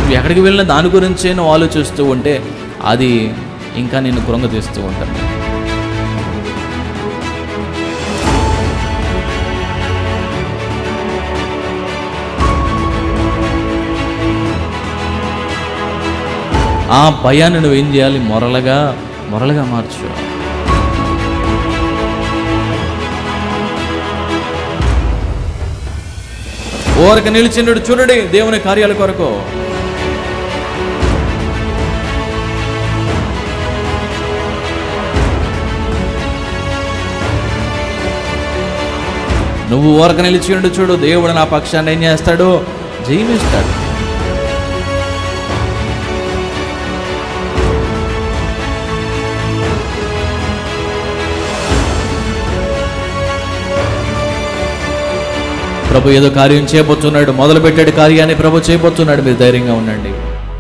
నువ్వు ఎక్కడికి వెళ్ళినా దాని గురించే నువ్వు ఆలోచిస్తూ ఉంటే అది ఇంకా నిన్ను కృంగతీస్తూ ఉంటుంది ఆ భయాన్ని నువ్వు ఏం చేయాలి మొరలుగా మొరలుగా మార్చు ఓరక నిలిచిండు చూడండి దేవుని కార్యాల కొరకు నువ్వు ఓరక నిలిచి ఉండు చూడు దేవుడు నా పక్షాన్ని ఏం చేస్తాడు జయమిస్తాడు ప్రభు ఏదో కార్యం చేయబోతున్నాడు మొదలు పెట్టాడు కార్యాన్ని ప్రభు చేయబోతున్నాడు మీరు ధైర్యంగా ఉండండి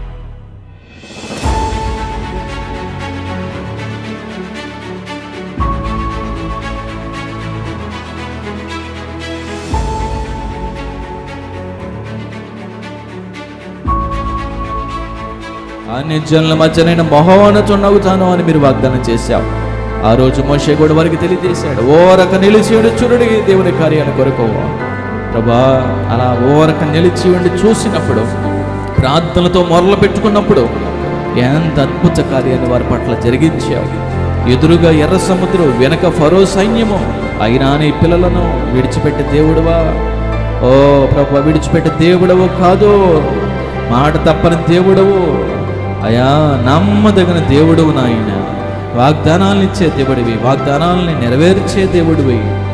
అన్ని జనుల మధ్య నేను మొహవానతో నవ్వుతాను అని మీరు వాగ్దానం చేశావు ఆ రోజు మోషే కూడా వారికి తెలియజేశాడు ఓరక నిలిచి ఉండి చూడండి దేవుని కార్యాన్ని కొరకు ప్రభా అలా ఓరక నిలిచి ఉండి చూసినప్పుడు ప్రార్థనలతో మొరలు పెట్టుకున్నప్పుడు ఎంత అద్భుత కార్యాన్ని వారి పట్ల జరిగించావు ఎదురుగా ఎర్ర సముద్రం వెనక ఫరో సైన్యము అయినా నీ పిల్లలను విడిచిపెట్టే దేవుడువా ఓ ప్రభు విడిచిపెట్టే దేవుడవు కాదు మాట తప్పని దేవుడవు అయా నమ్మదగిన దేవుడవు నాయన వాగ్దానాలను ఇచ్చే దేవుడివి వాగ్దానాలని నెరవేర్చే దేవుడివి